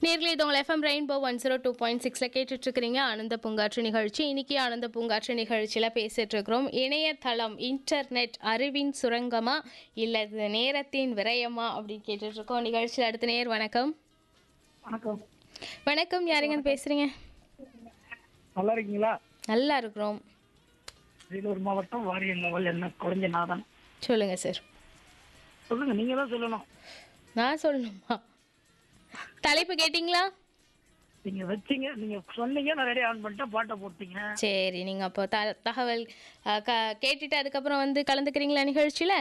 நேர்களே இது உங்கள் FM rainbow one zero two point சிக்ஸில் கேட்டுட்ருக்கிறீங்க ஆனந்த பூங்காற்று நிகழ்ச்சி இன்னைக்கு ஆனந்த பூங்காற்று நிகழ்ச்சியில் பேசிட்டு இருக்கிறோம் இணையதளம் இன்டர்நெட் அறிவின் சுரங்கமா இல்லை இது நேரத்தின் விரயமா அப்படின்னு கேட்டுட்ருக்கோம் நிகழ்ச்சியில் அடுத்த நேர் வணக்கம் வணக்கம் வணக்கம் யாருங்கன்னு பேசுகிறீங்க நல்லா இருக்கீங்களா நல்லா இருக்கிறோம் வேலூர் மாவட்டம் வாரியங்கவல் என்ன குறைஞ்சநாதன் சொல்லுங்கள் சார் சொல்லுங்க நீங்க தான் சொல்லணும் நான் சொல்லணுமா தலைப்பு கேட்டிங்களா நீங்க வச்சீங்க நீங்க சொன்னீங்க நான் ரெடி ஆன் பண்ணிட்டேன் பாட்டை போட்டீங்க சரி நீங்கள் அப்போ த தகவல் அஹ், க கேட்டுட்டு அதுக்கப்புறம் வந்து கலந்துக்கிறீங்களா நிகழ்ச்சியில்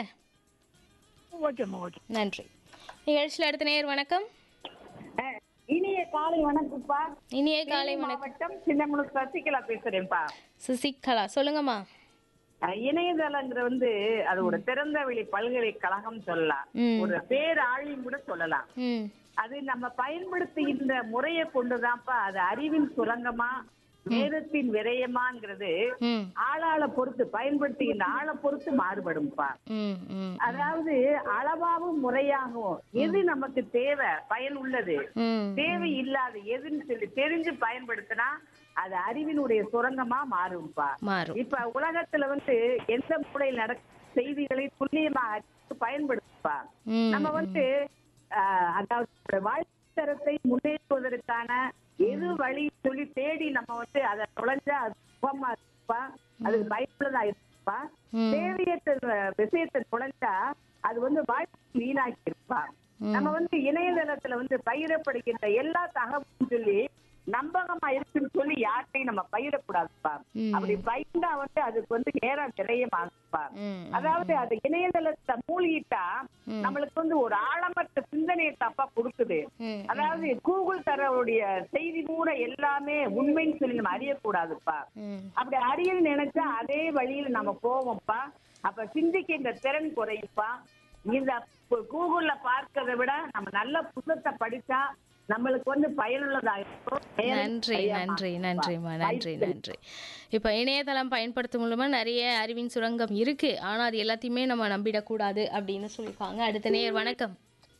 ஓகேம்மா ஓகே நன்றி நிகழ்ச்சியில் அடுத்த நேர் வணக்கம் அஹ், இனிய காலை வணக்கம்ப்பா இனிய காலை வணக்கம் மாவட்டம் சின்னமுனு சசிகலா பேசுறேன்ப்பா சுசிகலா சொல்லுங்கம்மா அஹ், இணையதளங்கிற வந்து அது ஒரு திறந்த வெளி பல்கலைக்கழகம் சொல்லலாம் ம். ஒரு பேராழியும் கூட சொல்லலாம் ம் அது நம்ம பயன்படுத்துகின்ற முறையை கொண்டுதான்ப்பா அது அறிவின் சுரங்கமா நேரத்தின் விரயமாங்கிறது ம் ஆளாள பொறுத்து பயன்படுத்துகின்ற ஆளை பொறுத்து மாறுபடும்ப்பா ம் ம் அதாவது அளவாகவும் முறையாகவும் எது நமக்கு தேவை பயனுள்ளது ம் தேவை இல்லாத எதுன்னு சொல்லி தெரிஞ்சு பயன்படுத்தினா அது அறிவினுடைய சுரங்கமா மாறும்பா மாறும் இப்ப உலகத்துல வந்து எந்த மூலையில் நடக்கும் செய்திகளை துல்லியமாக அறிந்து பயன்படுத்துப்பா ம் நம்ம வந்து ஆஹ், அதாவது வாழ்க்கை தரத்தை முன்னேற்றுவதற்கான எது வழி சொல்லி தேடி நம்ம வந்து அதை நுழைஞ்சா அது சுகமா இருப்பா அது பயனுள்ளதா இருப்பா ம். தேவையற்ற விஷயத்தை நுழைஞ்சா அது வந்து வாழ்க்கை வீணாக்கி இருப்பா நம்ம வந்து இணையதளத்துல வந்து பயிரப்படுகின்ற எல்லா தகவலும் சொல்லி நம்பகமா இருக்குன்னு சொல்லி யார்கிட்டையும் நம்ம பயிரக்கூடாதுப்பா ம். அப்படி பயிர்ந்தா வந்து அதுக்கு வந்து நேரம் விரயமாகுப்பா ம் அதாவது அது இணையதளத்தை மூழ்கிட்டா நம்மளுக்கு வந்து ஒரு ஆழமற்ற சிந்தனையை தப்பா கொடுக்குது ம் அதாவது கூகுள் தரவுடைய செய்தி கூட எல்லாமே உண்மைன்னு சொல்லி நம்ம அறியக்கூடாதுப்பா ம் அப்படி அறியன்னு நினைச்சா அதே வழியில நம்ம போவோம்ப்பா அப்ப சிந்திக்கின்ற திறன் குறையும்ப்பா இந்த கு- கூகுள்ல பார்க்கறதை விட நம்ம நல்ல புத்தகத்தை படிச்சா நம்மளுக்கு வந்து பயனுள்ளதா இருக்கும் நேரம் நன்றி சரியா நன்றி மாறும்ப்பா. நன்றிம்மா நன்றி நன்றி இப்போ இணையதளம் பயன்படுத்தும் மூலமா நிறைய அறிவின் சுரங்கம் இருக்கு ஆனா அது எல்லாத்தையுமே நம்ம நம்பிடக்கூடாது அப்படின்னு சொல்லியிருக்காங்க அடுத்த நேர் வணக்கம்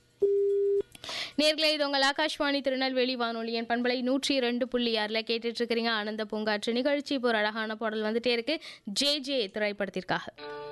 நேர்களே இது உங்கள் ஆகாஷ்வாணி திருநெல்வேலி வானொலியின் பண்பலை நூற்றி ரெண்டு புள்ளி ஆறில் கேட்டுட்டு இருக்கிறீங்க ஆனந்த பூங்காற்று நிகழ்ச்சி இப்போ ஒரு அழகான பாடல் வந்துட்டே இருக்கு ஜே ஜே திரைப்படத்திற்காக